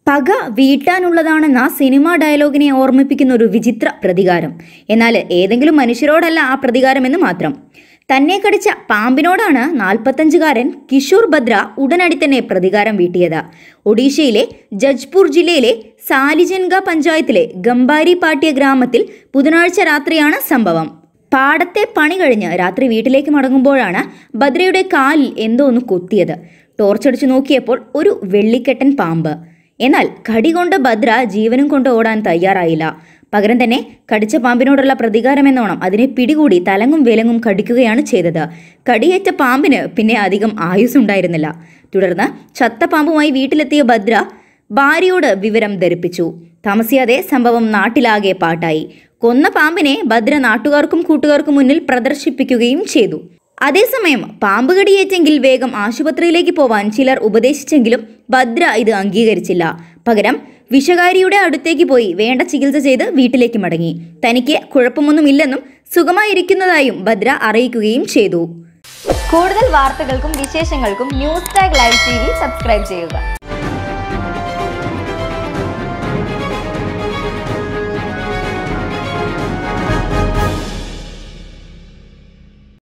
പക വീട്ടാനുള്ളതാണെന്ന സിനിമാ ഡയലോഗിനെ ഓർമ്മിപ്പിക്കുന്ന ഒരു വിചിത്ര പ്രതികാരം എന്നാൽ ഏതെങ്കിലും മനുഷ്യരോടല്ല ആ പ്രതികാരമെന്ന് മാത്രം തന്നെ കടിച്ച പാമ്പിനോടാണ് നാൽപ്പത്തഞ്ചുകാരൻ കിഷോർ ഭദ്ര ഉടനടി തന്നെ പ്രതികാരം വീട്ടിയത് ഒഡീഷയിലെ ജജ്പൂർ ജില്ലയിലെ സാലിജൻഗ പഞ്ചായത്തിലെ ഗംബാരി പാട്ടിയ ഗ്രാമത്തിൽ ബുധനാഴ്ച രാത്രിയാണ് സംഭവം പാടത്തെ പണി കഴിഞ്ഞ് രാത്രി വീട്ടിലേക്ക് മടങ്ങുമ്പോഴാണ് ഭദ്രയുടെ കാലിൽ എന്തോ ഒന്ന് കൊത്തിയത് ടോർച്ചടിച്ചു നോക്കിയപ്പോൾ ഒരു വെള്ളിക്കെട്ടൻ പാമ്പ് എന്നാൽ കടി കൊണ്ട് ഭദ്ര ജീവനും കൊണ്ട് ഓടാൻ തയ്യാറായില്ല പകരം തന്നെ കടിച്ച പാമ്പിനോടുള്ള പ്രതികാരമെന്നോണം അതിനെ പിടികൂടി തലങ്ങും വിലങ്ങും കടിക്കുകയാണ് ചെയ്തത് കടിയേറ്റ പാമ്പിന് പിന്നെ അധികം ആയുസ്സുണ്ടായിരുന്നില്ല തുടർന്ന് ചത്ത പാമ്പുമായി വീട്ടിലെത്തിയ ഭദ്ര ഭാര്യയോട് വിവരം ധരിപ്പിച്ചു താമസിയാതെ സംഭവം നാട്ടിലാകെ പാട്ടായി കൊന്ന പാമ്പിനെ ഭദ്ര നാട്ടുകാർക്കും കൂട്ടുകാർക്കും മുന്നിൽ പ്രദർശിപ്പിക്കുകയും ചെയ്തു അതേസമയം പാമ്പ് കടിയേറ്റെങ്കിൽ വേഗം ആശുപത്രിയിലേക്ക് പോവാൻ ചിലർ ഉപദേശിച്ചെങ്കിലും ഭദ്ര ഇത് അംഗീകരിച്ചില്ല പകരം വിഷകാരിയുടെ അടുത്തേക്ക് പോയി വേണ്ട ചികിത്സ ചെയ്ത് വീട്ടിലേക്ക് മടങ്ങി തനിക്ക് കുഴപ്പമൊന്നുമില്ലെന്നും സുഖമായിരിക്കുന്നതായും ഭദ്ര അറിയിക്കുകയും ചെയ്തു കൂടുതൽ വാർത്തകൾക്കും വിശേഷങ്ങൾക്കും News Tag Live T V subscribe ചെയ്യുക